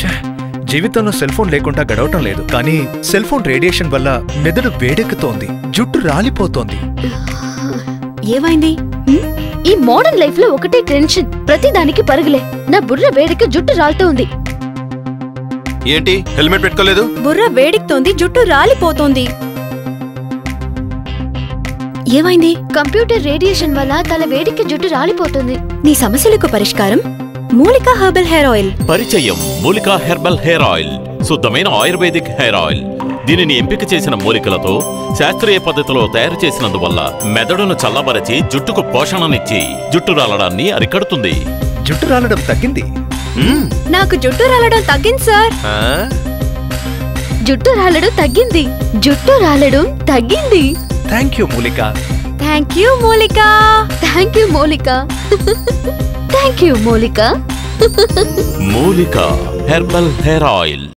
ఛే, జీవితంలో cell phone లేకుండా గడవటం లేదు కానీ సెల్ ఫోన్ రేడియేషన్ వల్ల మెదడు వేడెక్కుతోంది జుట్టు రాలిపోతోంది ఏమైంది హ్మ్? ఈ మోడర్న్ లైఫ్ లో ఒకటే టెన్షన్ ప్రతిదానికి పరుగులే నా బుర్ర వేడికి జుట్టు రాలుతూ ఉంది ఏంటి హెల్మెట్ పెట్టుకోలేదు బుర్ర వేడెక్కుతోంది జుట్టు రాలిపోతోంది ఏమైంది కంప్యూటర్ రేడియేషన్ వల్ల తల వేడికి జుట్టు రాలిపోతుంది నీ సమస్యలకు పరిష్కారం మూలికా హెర్బల్ హెయిర్ ఆయిల్ పరిచయం మూలికా హెర్బల్ హెయిర్ ఆయిల్ శుద్ధమైన ఆయుర్వేదిక్ హెయిర్ ఆయిల్ దీనిని ఎంపిక చేసిన మూలికలతో శాస్త్రీయ పద్ధతిలో తయారు చేసినందువల్ల మెదడును చల్లబరచి జుట్టుకు పోషణనిచ్చి జుట్టు రాలడాన్ని అరికడుతుంది జుట్టు రాలడం తగ్గింది నాకు జుట్టు రాలడం తగ్గింది సార్ ఆ? జుట్టు రాలడం తగ్గింది జుట్టు రాలడం తగ్గింది thank you Moolika thank you Moolika thank you మౌలిక థ్యాంక్ యూ మౌలిక మూలికా హెర్బల్ హెయిర్ ఆయిల్